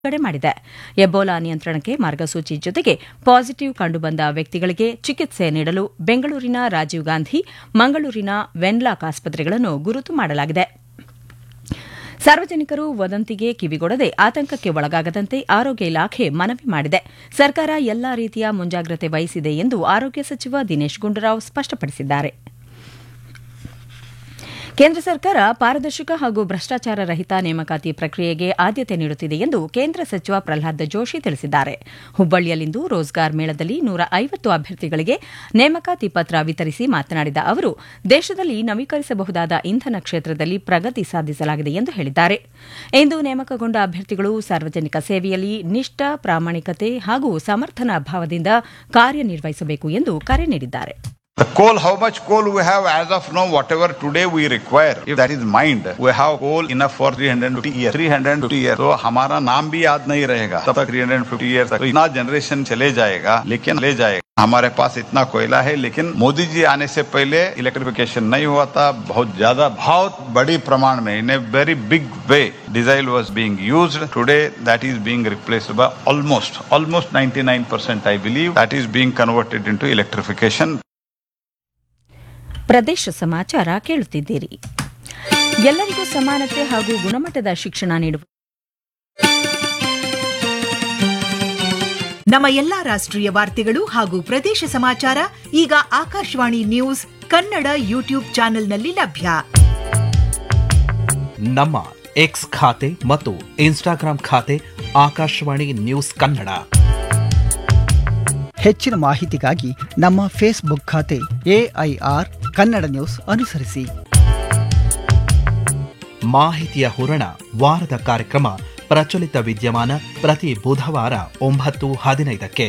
ಬಿಡುಗಡೆ ಮಾಡಿದೆ ಎಬೋಲಾ ನಿಯಂತ್ರಣಕ್ಕೆ ಮಾರ್ಗಸೂಚಿ ಜೊತೆಗೆ ಪಾಸಿಟಿವ್ ಕಂಡುಬಂದ ವ್ಯಕ್ತಿಗಳಿಗೆ ಚಿಕಿತ್ಸೆ ನೀಡಲು ಬೆಂಗಳೂರಿನ ರಾಜೀವ್ ಗಾಂಧಿ ಮಂಗಳೂರಿನ ವೆನ್ಲಾಕ್ ಆಸ್ಪತ್ರೆಗಳನ್ನು ಗುರುತು ಮಾಡಲಾಗಿದೆ ಸಾರ್ವಜನಿಕರು ವದಂತಿಗೆ ಕಿವಿಗೊಡದೆ ಆತಂಕಕ್ಕೆ ಒಳಗಾಗದಂತೆ ಆರೋಗ್ಯ ಇಲಾಖೆ ಮನವಿ ಮಾಡಿದೆ ಸರ್ಕಾರ ಎಲ್ಲಾ ರೀತಿಯ ಮುಂಜಾಗ್ರತೆ ವಹಿಸಿದೆ ಎಂದು ಆರೋಗ್ಯ ಸಚಿವ ದಿನೇಶ್ ಗುಂಡೂರಾವ್ ಸ್ಪಷ್ಟಪಡಿಸಿದ್ದಾರೆ ಕೇಂದ್ರ ಸರ್ಕಾರ ಪಾರದರ್ಶಕ ಹಾಗೂ ಭ್ರಷ್ಟಾಚಾರ ರಹಿತ ನೇಮಕಾತಿ ಪ್ರಕ್ರಿಯೆಗೆ ಆದ್ಯತೆ ನೀಡುತ್ತಿದೆ ಎಂದು ಕೇಂದ್ರ ಸಚಿವ ಪ್ರಹ್ಲಾದ್ ಜೋಶಿ ತಿಳಿಸಿದ್ದಾರೆ ಹುಬ್ಬಳ್ಳಿಯಲ್ಲಿಂದು ರೋಜ್ಗಾರ್ ಮೇಳದಲ್ಲಿ ನೂರ ಐವತ್ತು ಅಭ್ಯರ್ಥಿಗಳಿಗೆ ನೇಮಕಾತಿ ಪತ್ರ ವಿತರಿಸಿ ಮಾತನಾಡಿದ ಅವರು ದೇಶದಲ್ಲಿ ನವೀಕರಿಸಬಹುದಾದ ಇಂಧನ ಕ್ಷೇತ್ರದಲ್ಲಿ ಪ್ರಗತಿ ಸಾಧಿಸಲಾಗಿದೆ ಎಂದು ಹೇಳಿದ್ದಾರೆ ಇಂದು ನೇಮಕಗೊಂಡ ಅಭ್ಯರ್ಥಿಗಳು ಸಾರ್ವಜನಿಕ ಸೇವೆಯಲ್ಲಿ ನಿಷ್ಠ ಪ್ರಾಮಾಣಿಕತೆ ಹಾಗೂ ಸಮರ್ಥನಾ ಭಾವದಿಂದ ಕಾರ್ಯನಿರ್ವಹಿಸಬೇಕು ಎಂದು ಕರೆ ನೀಡಿದ್ದಾರೆ The coal, how much coal we have as of now, whatever today we require, if that is mined, we have coal enough for 350 years. 350 years. तो हमारा नाम भी याद नहीं रहेगा तब तक 350 years तक तो इतना जनरेशन चले जाएगा लेकिन ले जाएगा हमारे पास इतना कोयला है लेकिन मोदी जी आने से पहले इलेक्ट्रिफिकेशन नहीं हुआ था बहुत ज्यादा बहुत बड़ी प्रमाण में in a very big way diesel was being use today that is being replaced by almost almost 99 percent I believe that is being converted into electrification ಪ್ರದೇಶ ಸಮಾಚಾರ ಕೇಳುತ್ತಿದ್ದೀರಿ ಎಲ್ಲರಿಗೂ ಸಮಾನತೆ ಹಾಗೂ ಗುಣಮಟ್ಟದ ಶಿಕ್ಷಣ ನೀಡುವ ನಮ್ಮ ಎಲ್ಲಾ ರಾಷ್ಟ್ರೀಯ ವಾರ್ತೆಗಳು ಹಾಗೂ ಪ್ರದೇಶ ಸಮಾಚಾರ ಈಗ ಆಕಾಶವಾಣಿ ನ್ಯೂಸ್ ಕನ್ನಡ ಯೂಟ್ಯೂಬ್ ಚಾನೆಲ್ನಲ್ಲಿ ಲಭ್ಯ ನಮ್ಮ ಎಕ್ಸ್ ಖಾತೆ ಮತ್ತು ಇನ್ಸ್ಟಾಗ್ರಾಂ ಖಾತೆ ಆಕಾಶವಾಣಿ ನ್ಯೂಸ್ ಕನ್ನಡ ಹೆಚ್ಚಿನ ಮಾಹಿತಿಗಾಗಿ ನಮ್ಮ ಫೇಸ್ಬುಕ್ ಖಾತೆ ಎಐಆರ್ ಕನ್ನಡ ನ್ಯೂಸ್ ಅನುಸರಿಸಿ ಮಾಹಿತಿಯ ಹೂರಣ ವಾರದ ಕಾರ್ಯಕ್ರಮ ಪ್ರಚಲಿತ ವಿದ್ಯಮಾನ ಪ್ರತಿ ಬುಧವಾರ ಒಂಬತ್ತು ಹದಿನೈದಕ್ಕೆ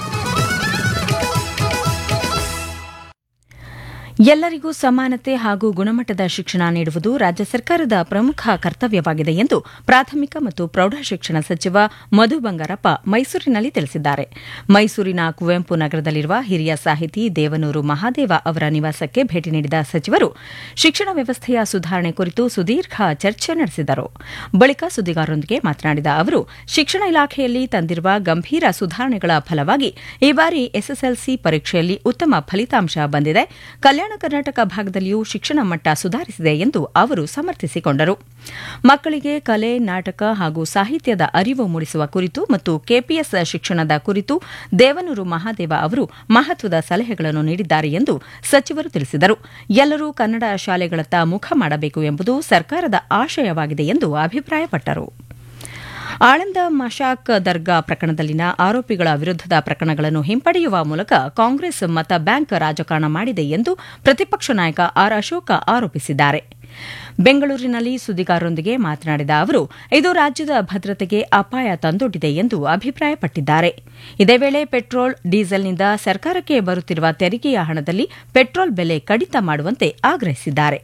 ಎಲ್ಲರಿಗೂ ಸಮಾನತೆ ಹಾಗೂ ಗುಣಮಟ್ಟದ ಶಿಕ್ಷಣ ನೀಡುವುದು ರಾಜ್ಯ ಸರ್ಕಾರದ ಪ್ರಮುಖ ಕರ್ತವ್ಯವಾಗಿದೆ ಎಂದು ಪ್ರಾಥಮಿಕ ಮತ್ತು ಪ್ರೌಢಶಿಕ್ಷಣ ಸಚಿವ ಮಧು ಬಂಗಾರಪ್ಪ ಮೈಸೂರಿನಲ್ಲಿ ತಿಳಿಸಿದ್ದಾರೆ ಮೈಸೂರಿನ ಕುವೆಂಪು ನಗರದಲ್ಲಿರುವ ಹಿರಿಯ ಸಾಹಿತಿ ದೇವನೂರು ಮಹಾದೇವ ಅವರ ನಿವಾಸಕ್ಕೆ ಭೇಟಿ ನೀಡಿದ ಸಚಿವರು ಶಿಕ್ಷಣ ವ್ಯವಸ್ಥೆಯ ಸುಧಾರಣೆ ಕುರಿತು ಸುದೀರ್ಘ ಚರ್ಚೆ ನಡೆಸಿದರು ಬಳಿಕ ಸುದ್ದಿಗಾರರೊಂದಿಗೆ ಮಾತನಾಡಿದ ಅವರು ಶಿಕ್ಷಣ ಇಲಾಖೆಯಲ್ಲಿ ತಂದಿರುವ ಗಂಭೀರ ಸುಧಾರಣೆಗಳ ಫಲವಾಗಿ ಈ ಬಾರಿ ಎಸ್ಎಸ್ಎಲ್ಸಿ ಪರೀಕ್ಷೆಯಲ್ಲಿ ಉತ್ತಮ ಫಲಿತಾಂಶ ಬಂದಿದೆ ಕಲ್ಯಾಣ ಕರ್ನಾಟಕ ಭಾಗದಲ್ಲಿಯೂ ಶಿಕ್ಷಣ ಮಟ್ಟ ಸುಧಾರಿಸಿದೆ ಎಂದು ಅವರು ಸಮರ್ಥಿಸಿಕೊಂಡರು ಮಕ್ಕಳಿಗೆ ಕಲೆ ನಾಟಕ ಹಾಗೂ ಸಾಹಿತ್ಯದ ಅರಿವು ಮೂಡಿಸುವ ಕುರಿತು ಮತ್ತು ಕೆಪಿಎಸ್ ಶಿಕ್ಷಣದ ಕುರಿತು ದೇವನೂರು ಮಹಾದೇವ ಅವರು ಮಹತ್ವದ ಸಲಹೆಗಳನ್ನು ನೀಡಿದ್ದಾರೆ ಎಂದು ಸಚಿವರು ತಿಳಿಸಿದರು ಎಲ್ಲರೂ ಕನ್ನಡ ಶಾಲೆಗಳತ್ತ ಮುಖ ಮಾಡಬೇಕು ಎಂಬುದು ಸರ್ಕಾರದ ಆಶಯವಾಗಿದೆ ಎಂದು ಅಭಿಪ್ರಾಯಪಟ್ಟರು ಆಳಂದ ಮಶಾಕ್ ದರ್ಗಾ ಪ್ರಕರಣದಲ್ಲಿನ ಆರೋಪಿಗಳ ವಿರುದ್ಧದ ಪ್ರಕರಣಗಳನ್ನು ಹಿಂಪಡೆಯುವ ಮೂಲಕ ಕಾಂಗ್ರೆಸ್ ಮತ ಬ್ಯಾಂಕ್ ರಾಜಕಾರಣ ಮಾಡಿದೆ ಎಂದು ಪ್ರತಿಪಕ್ಷ ನಾಯಕ ಆರ್ ಅಶೋಕ ಆರೋಪಿಸಿದ್ದಾರೆ ಬೆಂಗಳೂರಿನಲ್ಲಿ ಸುದ್ದಿಗಾರರೊಂದಿಗೆ ಮಾತನಾಡಿದ ಅವರು ಇದು ರಾಜ್ಯದ ಭದ್ರತೆಗೆ ಅಪಾಯ ತಂದೊಡ್ಡಿದೆ ಎಂದು ಅಭಿಪ್ರಾಯಪಟ್ಟಿದ್ದಾರೆ ಇದೇ ವೇಳೆ ಪೆಟ್ರೋಲ್ ಡೀಸೆಲ್ನಿಂದ ಸರ್ಕಾರಕ್ಕೆ ಬರುತ್ತಿರುವ ತೆರಿಗೆಯ ಹಣದಲ್ಲಿ ಪೆಟ್ರೋಲ್ ಬೆಲೆ ಕಡಿತ ಮಾಡುವಂತೆ ಆಗ್ರಹಿಸಿದ್ದಾರೆ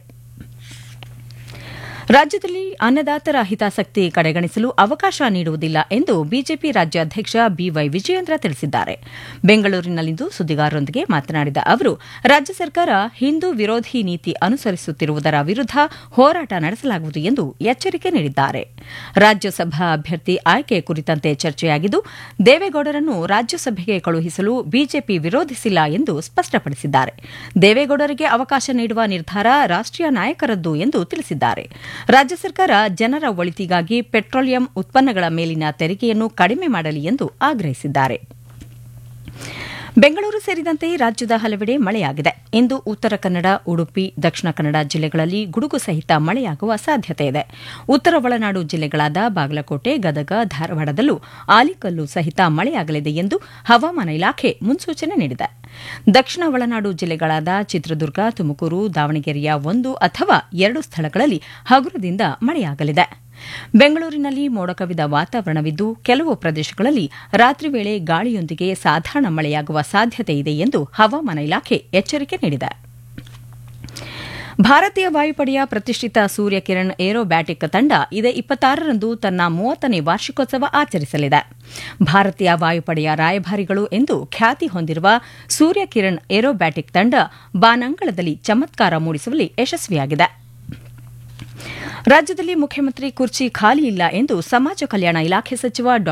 ರಾಜ್ಯದಲ್ಲಿ ಅನ್ನದಾತರ ಹಿತಾಸಕ್ತಿ ಕಡೆಗಣಿಸಲು ಅವಕಾಶ ನೀಡುವುದಿಲ್ಲ ಎಂದು ಬಿಜೆಪಿ ರಾಜ್ಯಾಧ್ಯಕ್ಷ ಬಿವೈ ವಿಜಯೇಂದ್ರ ತಿಳಿಸಿದ್ದಾರೆ ಬೆಂಗಳೂರಿನಲ್ಲಿಂದು ಸುದ್ದಿಗಾರರೊಂದಿಗೆ ಮಾತನಾಡಿದ ಅವರು ರಾಜ್ಯ ಸರ್ಕಾರ ಹಿಂದೂ ವಿರೋಧಿ ನೀತಿ ಅನುಸರಿಸುತ್ತಿರುವುದರ ವಿರುದ್ಧ ಹೋರಾಟ ನಡೆಸಲಾಗುವುದು ಎಂದು ಎಚ್ಚರಿಕೆ ನೀಡಿದ್ದಾರೆ ರಾಜ್ಯಸಭಾ ಅಭ್ಯರ್ಥಿ ಆಯ್ಕೆ ಕುರಿತಂತೆ ಚರ್ಚೆಯಾಗಿದ್ದು ದೇವೇಗೌಡರನ್ನು ರಾಜ್ಯಸಭೆಗೆ ಕಳುಹಿಸಲು ಬಿಜೆಪಿ ವಿರೋಧಿಸಿಲ್ಲ ಎಂದು ಸ್ಪಷ್ಟಪಡಿಸಿದ್ದಾರೆ ದೇವೇಗೌಡರಿಗೆ ಅವಕಾಶ ನೀಡುವ ನಿರ್ಧಾರ ರಾಷ್ಟೀಯ ನಾಯಕರದ್ದು ಎಂದು ತಿಳಿಸಿದ್ದಾರೆ ರಾಜ್ಯ ಸರ್ಕಾರ ಜನರ ಒಳಿತಿಗಾಗಿ ಪೆಟ್ರೋಲಿಯಂ ಉತ್ಪನ್ನಗಳ ಮೇಲಿನ ತೆರಿಗೆಯನ್ನು ಕಡಿಮೆ ಮಾಡಲಿ ಎಂದು ಆಗ್ರಹಿಸಿದ್ದಾರೆ ಬೆಂಗಳೂರು ಸೇರಿದಂತೆ ರಾಜ್ಯದ ಹಲವೆಡೆ ಮಳೆಯಾಗಿದೆ ಇಂದು ಉತ್ತರ ಕನ್ನಡ ಉಡುಪಿ ದಕ್ಷಿಣ ಕನ್ನಡ ಜಿಲ್ಲೆಗಳಲ್ಲಿ ಗುಡುಗು ಸಹಿತ ಮಳೆಯಾಗುವ ಸಾಧ್ಯತೆ ಇದೆ ಉತ್ತರ ಒಳನಾಡು ಜಿಲ್ಲೆಗಳಾದ ಬಾಗಲಕೋಟೆ ಗದಗ ಧಾರವಾಡದಲ್ಲೂ ಆಲಿಕಲ್ಲು ಸಹಿತ ಮಳೆಯಾಗಲಿದೆ ಎಂದು ಹವಾಮಾನ ಇಲಾಖೆ ಮುನ್ಸೂಚನೆ ನೀಡಿದೆ ದಕ್ಷಿಣ ಒಳನಾಡು ಜಿಲ್ಲೆಗಳಾದ ಚಿತ್ರದುರ್ಗ ತುಮಕೂರು ದಾವಣಗೆರೆಯ ಒಂದು ಅಥವಾ ಎರಡು ಸ್ಥಳಗಳಲ್ಲಿ ಹಗುರದಿಂದ ಮಳೆಯಾಗಲಿದೆ ಬೆಂಗಳೂರಿನಲ್ಲಿ ಮೋಡ ಕವಿದ ವಾತಾವರಣವಿದ್ದು ಕೆಲವು ಪ್ರದೇಶಗಳಲ್ಲಿ ರಾತ್ರಿ ವೇಳೆ ಗಾಳಿಯೊಂದಿಗೆ ಸಾಧಾರಣ ಮಳೆಯಾಗುವ ಸಾಧ್ಯತೆ ಇದೆ ಎಂದು ಹವಾಮಾನ ಇಲಾಖೆ ಎಚ್ಚರಿಕೆ ನೀಡಿದೆ ಭಾರತೀಯ ವಾಯುಪಡೆಯ ಪ್ರತಿಷ್ಠಿತ ಸೂರ್ಯ ಕಿರಣ್ ಏರೋಬ್ಯಾಟಿಕ್ ತಂಡ ಇದೇ ಇಪ್ಪತ್ತಾರರಂದು ತನ್ನ ಮೂವತ್ತನೇ ವಾರ್ಷಿಕೋತ್ಸವ ಆಚರಿಸಲಿದೆ ಭಾರತೀಯ ವಾಯುಪಡೆಯ ರಾಯಭಾರಿಗಳು ಎಂದು ಖ್ಯಾತಿ ಹೊಂದಿರುವ ಸೂರ್ಯ ಕಿರಣ್ ಏರೋಬ್ಯಾಟಿಕ್ ತಂಡ ಬಾನಂಗಳದಲ್ಲಿ ಚಮತ್ಕಾರ ಮೂಡಿಸುವಲ್ಲಿ ಯಶಸ್ವಿಯಾಗಿದೆ ರಾಜ್ಯದಲ್ಲಿ ಮುಖ್ಯಮಂತ್ರಿ ಕುರ್ಚಿ ಖಾಲಿ ಇಲ್ಲ ಎಂದು ಸಮಾಜ ಕಲ್ಯಾಣ ಇಲಾಖೆ ಸಚಿವ ಡಾ